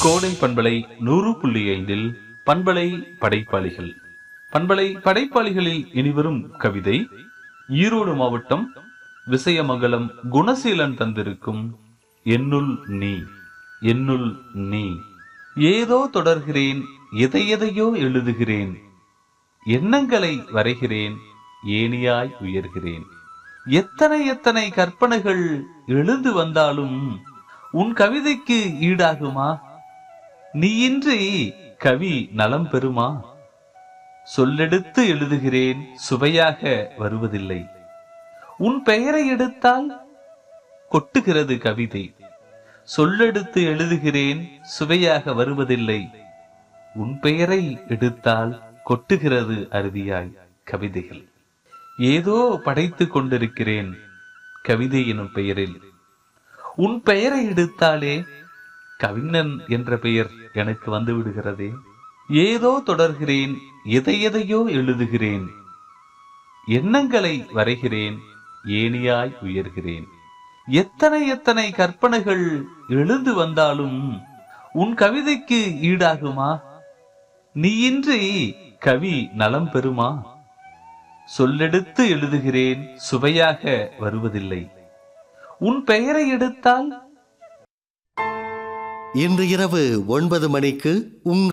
கோடை பண்பலை நூறு புள்ளி ஐந்தில் பண்பலை படைப்பாளிகள் பண்பலை படைப்பாளிகளில் இனிவரும் கவிதை ஈரோடு மாவட்டம் விசயமங்கலம் குணசீலன் தந்திருக்கும் என்னுள் நீ என்னுள் நீ ஏதோ தொடர்கிறேன் எதை எதையோ எழுதுகிறேன் எண்ணங்களை வரைகிறேன் ஏணியாய் உயர்கிறேன் எத்தனை எத்தனை கற்பனைகள் எழுந்து வந்தாலும் உன் கவிதைக்கு ஈடாகுமா நீயின்றி கவி நலம் பெறுமா சொல்லெடுத்து எழுதுகிறேன் சுவையாக வருவதில்லை உன் பெயரை எடுத்தால் கொட்டுகிறது கவிதை சொல்லெடுத்து எழுதுகிறேன் சுவையாக வருவதில்லை உன் பெயரை எடுத்தால் கொட்டுகிறது அருவியாய் கவிதைகள் ஏதோ படைத்துக் கொண்டிருக்கிறேன் கவிதை எனும் பெயரில் உன் பெயரை எடுத்தாலே கவிஞன் என்ற பெயர் எனக்கு வந்து விடுகிறதே ஏதோ தொடர்கிறேன் எதை எதையோ எழுதுகிறேன் எண்ணங்களை வரைகிறேன் ஏணியாய் உயர்கிறேன் எத்தனை எத்தனை கற்பனைகள் எழுந்து வந்தாலும் உன் கவிதைக்கு ஈடாகுமா நீயின்றி கவி நலம் பெறுமா சொல்லெடுத்து எழுதுகிறேன் சுவையாக வருவதில்லை உன் பெயரை எடுத்தால் இன்று இரவு ஒன்பது மணிக்கு உங்கள்